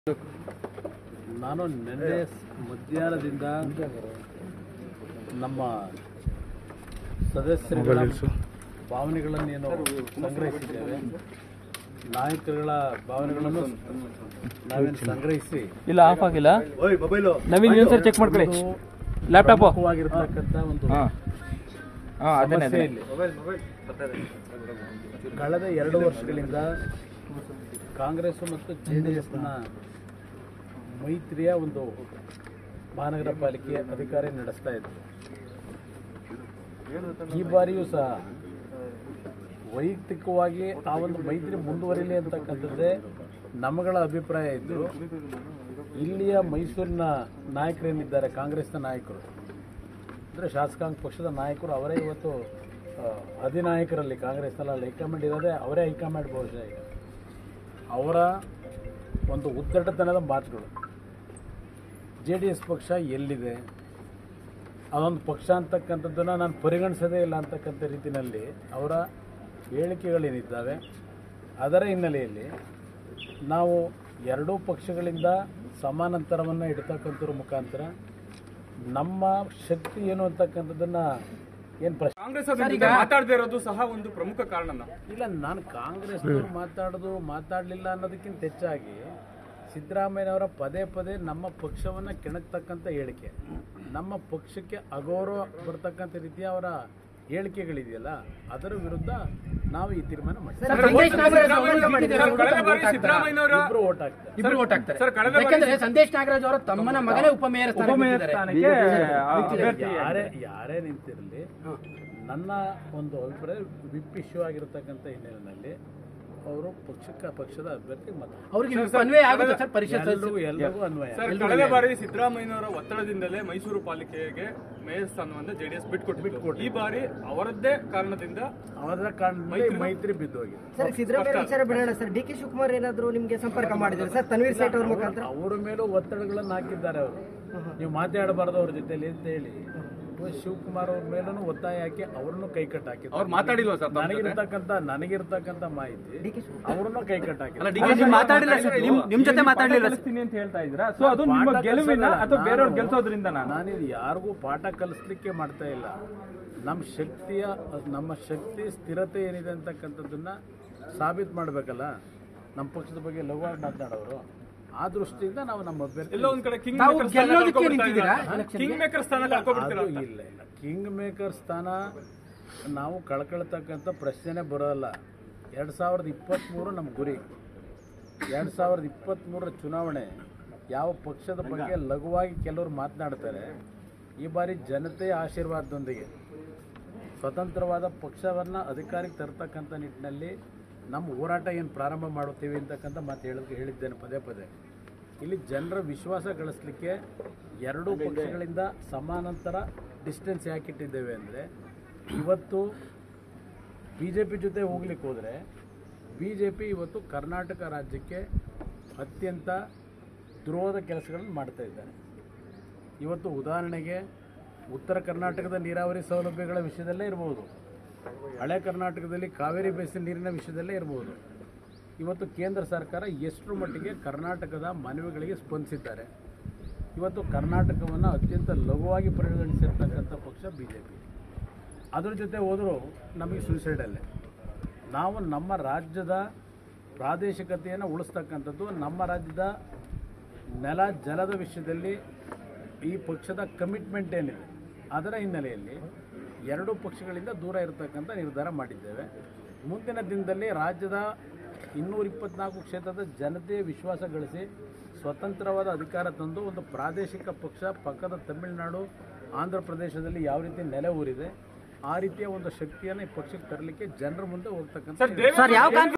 ನಾನು ನಿನ್ನೆ ಮಧ್ಯಾಹ್ನದಿಂದ ನಮ್ಮ ಸದಸ್ಯರುಗಳ ಭಾವನೆಗಳನ್ನೇನು ಸಂಗ್ರಹಿಸಿದ್ದೇವೆ ನಾಯಕರುಗಳ ಭಾವನೆಗಳನ್ನು ನಾವೇನು ಸಂಗ್ರಹಿಸಿ ಇಲ್ಲ ಆಫ್ ಆಗಿಲ್ಲ ನವೀನ್ ಇನ್ನೊಂದ್ಸರಿ ಚೆಕ್ ಮಾಡ್ಕೊಳ್ಳಿ ಲ್ಯಾಪ್ಟಾಪ್ ಪ್ರಮುಖವಾಗಿರ್ತಕ್ಕಂಥ ಒಂದು ಸಮಸ್ಯೆ ಇಲ್ಲಿ ಕಳೆದ ಎರಡು ವರ್ಷಗಳಿಂದ ಕಾಂಗ್ರೆಸ್ ಮತ್ತು ಜೆ ಡಿ ಎಸ್ನ ಮೈತ್ರಿಯ ಒಂದು ಮಹಾನಗರ ಪಾಲಿಕೆ ಅಧಿಕಾರಿ ನಡೆಸ್ತಾ ಇದ್ರು ಈ ಬಾರಿಯೂ ಸಹ ವೈಯಕ್ತಿಕವಾಗಿ ಆ ಒಂದು ಮೈತ್ರಿ ಮುಂದುವರಿಲಿ ಅಂತಕ್ಕಂಥದ್ದೇ ನಮ್ಮಗಳ ಅಭಿಪ್ರಾಯ ಇದ್ದು ಇಲ್ಲಿಯ ಮೈಸೂರಿನ ನಾಯಕರೇನಿದ್ದಾರೆ ಕಾಂಗ್ರೆಸ್ನ ನಾಯಕರು ಅಂದರೆ ಶಾಸಕಾಂಗ ಪಕ್ಷದ ನಾಯಕರು ಅವರೇ ಇವತ್ತು ಆ, ಅಧಿನಾಯಕರಲ್ಲಿ ಕಾಂಗ್ರೆಸ್ನಲ್ಲಿ ಹೈಕಮಾಂಡ್ ಇರೋದೇ ಅವರೇ ಹೈಕಮಾಂಡ್ ಬಹುಶಃ ಈಗ ಅವರ ಒಂದು ಉದ್ದಟತನದ ಮಾತುಗಳು ಜೆ ಡಿ ಎಸ್ ಪಕ್ಷ ಎಲ್ಲಿದೆ ಅದೊಂದು ಪಕ್ಷ ಅಂತಕ್ಕಂಥದ್ದನ್ನು ನಾನು ಪರಿಗಣಿಸೋದೇ ಇಲ್ಲ ಅಂತಕ್ಕಂಥ ರೀತಿಯಲ್ಲಿ ಅವರ ಹೇಳಿಕೆಗಳೇನಿದ್ದಾವೆ ಅದರ ಹಿನ್ನೆಲೆಯಲ್ಲಿ ನಾವು ಎರಡೂ ಪಕ್ಷಗಳಿಂದ ಸಮಾನಾಂತರವನ್ನು ಇಡ್ತಕ್ಕಂಥದ್ರ ಮುಖಾಂತರ ನಮ್ಮ ಶಕ್ತಿ ಏನು ಅಂತಕ್ಕಂಥದ್ದನ್ನು ಏನು ಪ್ರಶ್ನೆ ಕಾಂಗ್ರೆಸ್ ಅದ್ರ ಜೊತೆ ಮಾತಾಡದೇ ಇರೋದು ಸಹ ಒಂದು ಪ್ರಮುಖ ಕಾರಣನ ಇಲ್ಲ ನಾನು ಕಾಂಗ್ರೆಸ್ ಮಾತಾಡೋದು ಮಾತಾಡಲಿಲ್ಲ ಅನ್ನೋದಕ್ಕಿಂತ ಹೆಚ್ಚಾಗಿ ಸಿದ್ದರಾಮಯ್ಯನವರ ಪದೇ ಪದೇ ನಮ್ಮ ಪಕ್ಷವನ್ನು ಕೆಣಕ್ತಕ್ಕಂಥ ಹೇಳಿಕೆ ನಮ್ಮ ಪಕ್ಷಕ್ಕೆ ಅಗೌರವ ಬರ್ತಕ್ಕಂಥ ರೀತಿಯ ಅವರ ಹೇಳಿಕೆಗಳಿದೆಯಲ್ಲ ಅದರ ವಿರುದ್ಧ ನಾವು ಈ ತೀರ್ಮಾನ ಮಾಡಿದ್ದೀವಿ ಸರ್, ಕಳೆದ ಬಾರಿ ಸಿದ್ದರಾಮಯ್ಯನವರ ಇಬ್ರು ಓಟ್ ಹಾಕ್ತಾರೆ ಇಬ್ರು ಓಟ್ ಹಾಕ್ತಾರೆ ಸರ್ ಕಳೆದ ಬಾರಿ ಯಾಕಂದ್ರೆ ಸಂದೇಶ್ ನಾಗರಾಜ್ ಅವರ ತಮ್ಮನ ಮಗನೇ ಉಪಮೇಯರ್ ಯಾರೇ ಯಾರೇ ನಿಂತಿರಲಿ ನನ್ನ ಒಂದು ಅಭಿಪ್ರಾಯ ವಿಪ್ ಇಶ್ಯೂ ಆಗಿರತಕ್ಕಂಥ ಹಿನ್ನೆಲೆಯಲ್ಲಿ ಅವರು ಪಕ್ಷಕ್ಕೆ ಪಕ್ಷದ ಅಭ್ಯರ್ಥಿ ಮತ ಅವ್ರಿಗೆ ವಿಪ್ ಅನ್ವಯ ಆಗುತ್ತೆ ಸರ್ ಪರಿಷತ್ ಎಲ್ರಿಗೂ ಎಲ್ರಿಗೂ ಅನ್ವಯ ಸರ್ ಕಳೆದ ಬಾರಿ ಸಿದ್ದರಾಮಯ್ಯನವರ ಒತ್ತಡದಿಂದಲೇ ಮೈಸೂರು ಪಾಲಿಕೆಗೆ ಮೇಯರ್ ಸ್ಥಾನವನ್ನು ಜೆಡಿಎಸ್ ಬಿಟ್ಕೊಟ್ಟಿತ್ತು ಈ ಬಾರಿ ಅವರದ್ದೇ ಕಾರಣದಿಂದ ಅವರ ಕಾರಣದಲ್ಲಿ ಮೈತ್ರಿ ಬಿದ್ದೋಗಿದೆ ಸರ್ ಸಿದ್ದರಾಮಯ್ಯ ವಿಚಾರ ಬಿಡೋಣ ಸರ್ ಡಿ ಕೆ ಶಿವಕುಮಾರ್ ಏನಾದ್ರು ನಿಮ್ಗೆ ಸಂಪರ್ಕ ಮಾಡಿದ್ರು ಸರ್ ತನ್ವೀರ್ ಸೇಠ್ ಅವ್ರ ಮುಖಾಂತರ ಅವರ ಮೇಲೂ ಒತ್ತಡಗಳನ್ನು ಹಾಕಿದ್ದಾರೆ ಅವರು ನೀವು ಮಾತಾಡಬಾರ್ದು ಅವ್ರ ಜೊತೆಲಿ ಅಂತ ಹೇಳಿ ಇವತ್ತು ಶಿವಕುಮಾರ್ ಅವ್ರ ಮೇಲೂ ಒತ್ತಾಯ ಹಾಕಿ ಅವ್ರನ್ನು ಕೈಕಟ್ಟು ಹಾಕಿದ್ರು ಅವ್ರು ಮಾತಾಡಿಲ್ವಾ ಸರ್ ತಮ್ಮ ಜೊತೆ? ನನಗಿರ್ತಕ್ಕಂಥ ನನಗಿರ್ತಕ್ಕಂಥ ಮಾಹಿತಿ ಅವ್ರನ್ನು ಕೈಕಟ್ಟು ಹಾಕಿದ್ರು ಮಾತಾಡಿಲ್ಲ ನಿಮ್ ಜೊತೆ ಮಾತಾಡಲಿಲ್ಲ ಅಂತ ಹೇಳ್ತಾ ಇದ್ದೀರಾ ಸೊ ಅದು ನಿಮ್ಮ ಪಾಠ ಗೆಲುವಿನ ಕಲಿಸಲ್ಲ. ಅಥವಾ ಬೇರೆಯವ್ರು ನಾನು- ಗೆಲ್ಸೋದ್ರಿಂದ ನಾನಿದು ಯಾರಿಗೂ ಪಾಠ ಕಲಿಸ್ಲಿಕ್ಕೆ ಮಾಡ್ತಾ ಇಲ್ಲ ನಮ್ಮ ಶಕ್ತಿಯ ನಮ್ಮ ಶಕ್ತಿ ಸ್ಥಿರತೆ ಏನಿದೆ ಅಂತಕ್ಕಂಥದ್ದನ್ನ ಸಾಬೀತು ಮಾಡಬೇಕಲ್ಲ ನಮ್ಮ ಪಕ್ಷದ ಬಗ್ಗೆ ಲಘುವಾಗಿ ಮಾತನಾಡೋರು ಆ ದೃಷ್ಟಿಯಿಂದ ನಾವು ನಮ್ಮ ಅಭ್ಯರ್ಥಿ ಎಲ್ಲೋ ಒಂದ್ ಕಡೆ ಕಿಂಗ್ ತಾವು ಮೇಕರ್ ಸ್ಥಾನ ಗೆಲ್ಲೋದಕ್ಕೆ ಕಳ್ಕೊಬಿಡ್ತಾ ನಿಂತಿದ್ದೀರಾ? ಇದ್ದೀರಾ? ಕಿಂಗ್ ಮೇಕರ್ ಸ್ಥಾನ ಕಳ್ಕೊಬಿಡ್ತೀರಾ ಅದು ಅಂತ. ಇಲ್ಲ ಇಲ್ಲ ಕಿಂಗ್ ಮೇಕರ್ ಸ್ಥಾನ ನಾವು ಕಳ್ಕೊಳ್ತಕ್ಕಂಥ ಪ್ರಶ್ನೆನೇ ಬರೋಲ್ಲ ಎರಡು ಸಾವಿರದ ಇಪ್ಪತ್ತ್ಮೂರು ನಮ್ಮ ಗುರಿ ಎರಡು ಸಾವಿರದ ಇಪ್ಪತ್ತ್ಮೂರರ ಚುನಾವಣೆ ಯಾವ ಪಕ್ಷದ ಬಗ್ಗೆ ಲಘುವಾಗಿ ಕೆಲವರು ಮಾತನಾಡ್ತಾರೆ ಈ ಬಾರಿ ಜನತೆಯ ಆಶೀರ್ವಾದದೊಂದಿಗೆ ಸ್ವತಂತ್ರವಾದ ಪಕ್ಷವನ್ನು ಅಧಿಕಾರಕ್ಕೆ ತರ್ತಕ್ಕಂಥ ನಿಟ್ಟಿನಲ್ಲಿ ನಮ್ಮ ಹೋರಾಟ ಏನು ಪ್ರಾರಂಭ ಮಾಡುತ್ತೀವಿ ಅಂತಕ್ಕಂಥ ಮಾತು ಹೇಳೋದಕ್ಕೆ ಹೇಳಿದ್ದೇನೆ ಪದೇ ಪದೇ ಇಲ್ಲಿ ಜನರ ವಿಶ್ವಾಸ ಗಳಿಸ್ಲಿಕ್ಕೆ ಎರಡೂ ಪಕ್ಷಗಳಿಂದ ಸಮಾನಾಂತರ ಡಿಸ್ಟೆನ್ಸ್ ಯಾಕಿಟ್ಟಿದ್ದೇವೆ ಅಂದರೆ ಇವತ್ತು ಬಿ ಜೆ ಪಿ ಜೊತೆ ಹೋಗ್ಲಿಕ್ಕೆ ಹೋದರೆ ಬಿ ಜೆ ಪಿ ಇವತ್ತು ಕರ್ನಾಟಕ ರಾಜ್ಯಕ್ಕೆ ಅತ್ಯಂತ ದ್ರೋಹದ ಕೆಲಸಗಳನ್ನು ಮಾಡ್ತಾ ಇದ್ದಾರೆ ಇವತ್ತು ಉದಾಹರಣೆಗೆ ಉತ್ತರ ಕರ್ನಾಟಕದ ನೀರಾವರಿ ಸೌಲಭ್ಯಗಳ ವಿಷಯದಲ್ಲೇ ಇರ್ಬೋದು ಹಳೆ ಕರ್ನಾಟಕದಲ್ಲಿ ಕಾವೇರಿ ಬೇಸಿನ್ ನೀರಿನ ವಿಷಯದಲ್ಲೇ ಇರ್ಬೋದು ಇವತ್ತು ಕೇಂದ್ರ ಸರ್ಕಾರ ಎಷ್ಟರ ಮಟ್ಟಿಗೆ ಕರ್ನಾಟಕದ ಮನವಿಗಳಿಗೆ ಸ್ಪಂದಿಸಿದ್ದಾರೆ ಇವತ್ತು ಕರ್ನಾಟಕವನ್ನು ಅತ್ಯಂತ ಲಘುವಾಗಿ ಪರಿಗಣಿಸಿರ್ತಕ್ಕಂಥ ಪಕ್ಷ ಬಿ ಜೆ ಪಿ ಅದ್ರ ಜೊತೆ ಹೋದರೂ ನಮಗೆ ಸುಯಿಸೈಡಲ್ಲೇ ನಾವು ನಮ್ಮ ರಾಜ್ಯದ ಪ್ರಾದೇಶಿಕತೆಯನ್ನು ಉಳಿಸ್ತಕ್ಕಂಥದ್ದು ನಮ್ಮ ರಾಜ್ಯದ ನೆಲ ಜಲದ ವಿಷಯದಲ್ಲಿ ಈ ಪಕ್ಷದ ಕಮಿಟ್ಮೆಂಟ್ ಏನಿದೆ ಅದರ ಹಿನ್ನೆಲೆಯಲ್ಲಿ ಎರಡೂ ಪಕ್ಷಗಳಿಂದ ದೂರ ಇರತಕ್ಕಂಥ ನಿರ್ಧಾರ ಮಾಡಿದ್ದೇವೆ ಮುಂದಿನ ದಿನದಲ್ಲಿ ರಾಜ್ಯದ ಇನ್ನೂರ ಇಪ್ಪತ್ನಾಲ್ಕು ಕ್ಷೇತ್ರದ ಜನತೆಯ ವಿಶ್ವಾಸ ಗಳಿಸಿ ಸ್ವತಂತ್ರವಾದ ಅಧಿಕಾರ ತಂದು ಒಂದು ಪ್ರಾದೇಶಿಕ ಪಕ್ಷ ಪಕ್ಕದ ತಮಿಳುನಾಡು ಆಂಧ್ರ ಪ್ರದೇಶದಲ್ಲಿ ಯಾವ ರೀತಿ ನೆಲೆ ಊರಿದೆ ಆ ರೀತಿಯ ಒಂದು ಶಕ್ತಿಯನ್ನು ಈ ಪಕ್ಷಕ್ಕೆ ತರಲಿಕ್ಕೆ ಜನರ ಮುಂದೆ ಹೋಗ್ತಕ್ಕಂಥ ಸರ್ ದೇವೇಗೌಡ